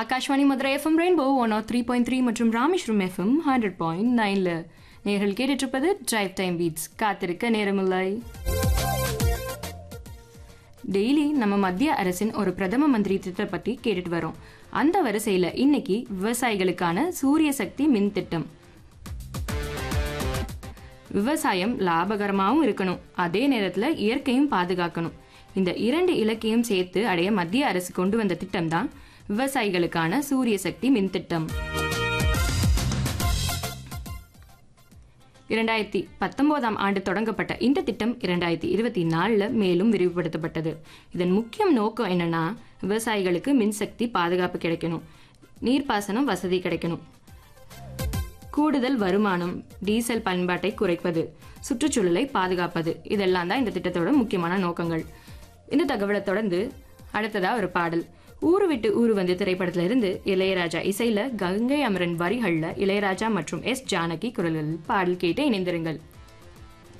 Akashvani Madurai FM rainbow one R three point three மற்றும் Rameswaram FM hundred point நைன்ல நேர்கள் கேட்டுட்ருப்பது drive time beats காத்திருக்க நேரமில்லை டெய்லி நம்ம மத்திய அரசின் ஒரு பிரதம மந்திரி திட்டத்தை பத்தி கேட்டுட்டு வரோம் அந்த வரிசையில இன்னைக்கு விவசாயிகளுக்கான சூரிய சக்தி மின் திட்டம் விவசாயம் லாபகரமாகவும் இருக்கணும் அதே நேரத்துல இயற்கையும் பாதுகாக்கணும் இந்த இரண்டு இலக்கையும் சேர்த்து அடைய மத்திய அரசு கொண்டு வந்த திட்டம் தான் விவசாயிகளுக்கான சூரிய சக்தி மின் திட்டம் இரண்டாயிரத்தி பத்தொன்பதாம் ஆண்டு தொடங்கப்பட்ட இந்த திட்டம் இரண்டாயிரத்தி இருபத்தி நாலுல மேலும் விரிவுபடுத்தப்பட்டது இதன் முக்கிய நோக்கம் என்னன்னா விவசாயிகளுக்கு மின்சக்தி பாதுகாப்பு கிடைக்கணும் நீர்ப்பாசனம் வசதி கிடைக்கணும் கூடுதல் வருமானம் டீசல் பயன்பாட்டை குறைப்பது சுற்றுச்சூழலை பாதுகாப்பது இதெல்லாம் தான் இந்த திட்டத்தோட முக்கியமான நோக்கங்கள் இந்த தகவலை தொடர்ந்து அடுத்ததா ஒரு பாடல் ஊரு விட்டு ஊரு வந்து திரைப்படத்துல இருந்து இளையராஜா இசையில கங்கை அமரன் வரிகள்ல இளையராஜா மற்றும் எஸ் ஜானகி குரல்களில் பாடல் கேட்டு இணைந்திருங்கள்